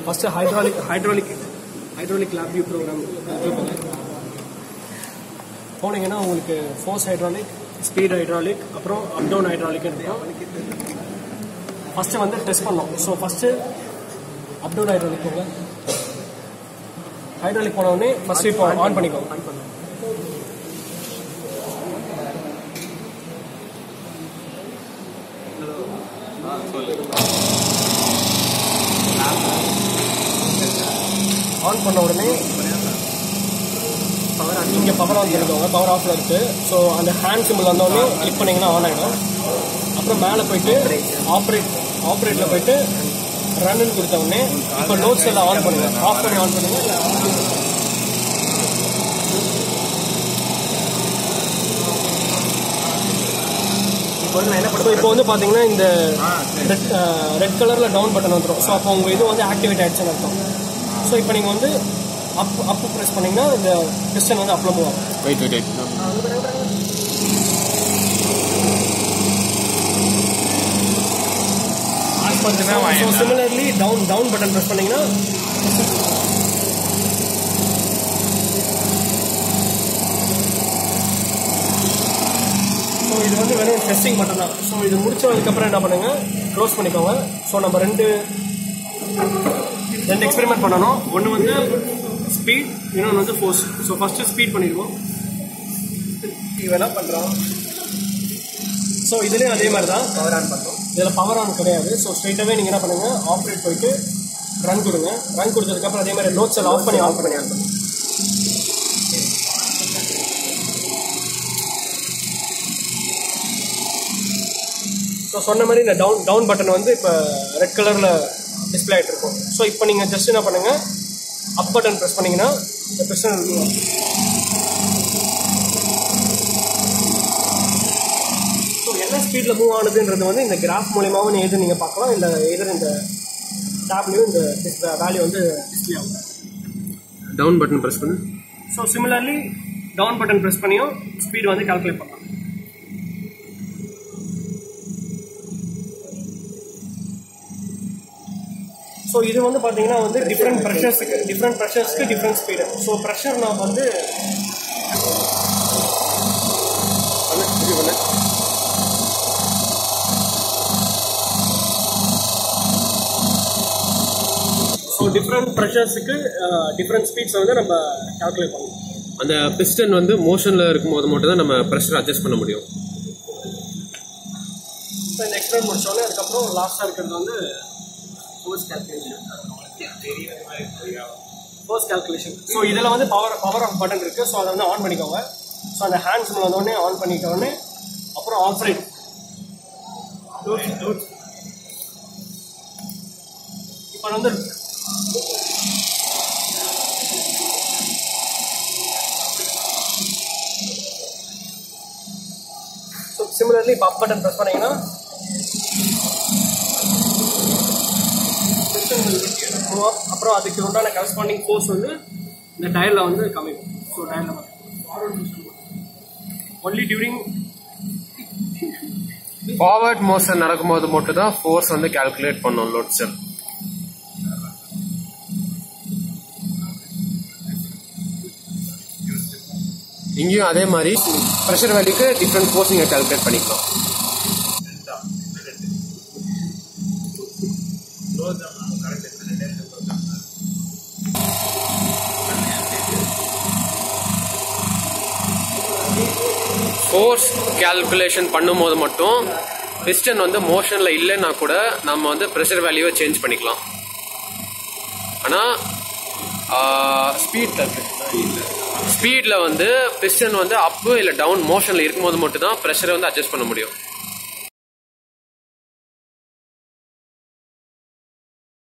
First hydraulic hydraulic hydraulic LabVIEW program போனீங்கன்னா உங்களுக்கு force hydraulic speed hydraulic அப்புறம் up down hydraulic இருக்கும் first வந்து டெஸ்ட் பண்ணோம் so first up down hydraulic போங்க ஹைட்ராலிக் போன உடனே ஃபஸ்ட்டு இப்போ ஆன் பண்ணிக்கோங்க ஆன் பண்ணோம் ஆன் பண்ண உடனே பவர் இங்கே பவர் ஆன் பண்ணிக்கோங்க பவர் ஆஃப்ல இருக்கு ஸோ அந்த ஹேண்ட் சிம்பிள் வந்தோடனே கிளிக் பண்ணீங்கன்னா ஆன் ஆகிடும் அப்புறம் மேலே போயிட்டு ஆப்ரேட் ஆப்ரேட்டில் போயிட்டு ரன்னு கொடுத்த உடனே இப்போ நோட்ஸ் எல்லாம் ஆன் பண்ணுங்க ஆஃப் பண்ணி ஆன் பண்ணுங்க இல்லை இப்போ வந்து நான் என்ன பண்ணுறோம் இப்போ வந்து பார்த்தீங்கன்னா இந்த ரெட் ரெட் கலரில் டவுன் பட்டன் வந்துடும் ஸோ அப்போ உங்கள் இது வந்து ஆக்டிவேட் ஆயிடுச்சுன்னு அர்த்தம் ஸோ இப்போ நீங்கள் வந்து அப் அப் ப்ரெஸ் பண்ணீங்கன்னா இந்த பிஸ்டன் வந்து அப்ல மூவ் ஆகும் wait wait wait so similarly down down button press பண்ணீங்கன்னா ஸோ இது வந்து வெறும் டெஸ்டிங் மட்டும் தான் ஸோ இது முடிச்சதுக்கப்புறம் என்ன பண்ணுங்க க்ளோஸ் பண்ணிக்கோங்க ஸோ நம்ம ரெண்டு ரெண்டு எக்ஸ்பெரிமெண்ட் பண்ணணும் ஒன்று வந்து ஸ்பீட் இன்னொன்று வந்து ஃபோர்ஸ் ஸோ ஃபஸ்ட்டு ஸ்பீட் பண்ணிடுவோம் இதெல்லாம் பண்ணுறோம் ஸோ இதுலேயும் அதே மாதிரி தான் பவர் ஆன் பண்ணுறோம் இதில் பவர் ஆன் கிடையாது ஸோ ஸ்ட்ரைட்டாகவே நீங்கள் என்ன பண்ணுங்கள் ஆப்ரேட் போயிட்டு ரன் கொடுங்க ரன் கொடுத்ததுக்கப்புறம் அதே மாதிரி நோட்ஸ் எல்லாம் ஆஃப் பண்ணி ஆஃப் பண்ணி ஆன் பண்ணுங்க ஸோ சொன்ன மாதிரி இந்த டவுன் டவுன் பட்டன் வந்து இப்போ ரெட் கலரில் டிஸ்பிளே ஆகிட்டு இருக்கும் ஸோ இப்போ நீங்கள் ஜஸ்ட் என்ன பண்ணுங்கள் அப் பட்டன் ப்ரெஸ் பண்ணீங்கன்னா இந்த பிரச்சனை ஸோ என்ன ஸ்பீடில் மூவ் ஆகுதுன்றது வந்து இந்த கிராஃப் மூலியமாகவும் எது நீங்கள் பார்க்கலாம் இல்லை எதிர் இந்த டேப்லேயும் இந்த வேல்யூ வந்து டிஸ்பிளே ஆகும் டவுன் பட்டன் ப்ரெஸ் பண்ணு so similarly down button press பண்ணியும் ஸ்பீட் வந்து கால்குலேட் பண்ணலாம் ஸோ இது வந்து பார்த்தீங்கன்னா வந்து டிஃப்ரெண்ட் ப்ரெஷர்ஸுக்கு டிஃப்ரெண்ட் ப்ரெஷர்ஸ்க்கு டிஃப்ரெண்ட் ஸ்பீடு ஸோ ப்ரெஷர் நான் வந்து பண்ணு திருப்பி பண்ணு ஸோ டிஃப்ரெண்ட் ப்ரெஷர்ஸுக்கு டிஃப்ரெண்ட் ஸ்பீட்ஸ் வந்து நம்ம கால்குலேட் பண்ணலாம் அந்த பிஸ்டன் வந்து மோஷனில் இருக்கும்போது மட்டும் தான் நம்ம ப்ரெஷர் அட்ஜஸ்ட் பண்ண முடியும் ஸோ இந்த எக்ஸ்பிளைன் முடிச்சோடனே அதுக்கப்புறம் லாஸ்ட்டாக இருக்கிறது வந்து force calculation force calculation so இதில் வந்து பவர் பவர் ஆஃப் பட்டன் இருக்குது ஸோ அதை வந்து ஆன் பண்ணிக்கோங்க ஸோ அந்த ஹேண்ட்ஸ் வந்தோடனே ஆன் பண்ணிட்ட உடனே அப்புறம் ஆப்ரேட் இப்போ வந்து ஸோ சிமிலர்லி பப் பட்டன் ப்ரெஸ் பண்ணீங்கன்னா piston will go up. அப்புறம் அதுக்கு உண்டான கரஸ்பாண்டிங் ஃபோர்ஸ் வந்து இந்த டயரில் வந்து கம்மிக்கும் ஸோ டயரில் ஒன்லி டியூரிங் ஃபார்வர்ட் மோஷன் நடக்கும்போது மட்டும் தான் ஃபோர்ஸ் வந்து கால்குலேட் பண்ணும் லோட் செல் இங்கேயும் அதே மாதிரி ப்ரெஷர் வேல்யூக்கு டிஃப்ரெண்ட் ஃபோர்ஸ் நீங்கள் கால்குலேட் பண்ணிக்கலாம் ஃபோர்ஸ் கால்குலேஷன் பண்ணும்போது மட்டும் பிஸ்டன் வந்து மோஷனில் இல்லைன்னா கூட நம்ம வந்து ப்ரெஷர் வேல்யூவை சேஞ்ச் பண்ணிக்கலாம் ஆனால் ஸ்பீட் ஸ்பீடில் வந்து பிஸ்டன் வந்து அப்பு இல்லை டவுன் மோஷனில் இருக்கும்போது மட்டும் தான் ப்ரெஷரை வந்து அட்ஜஸ்ட் பண்ண முடியும்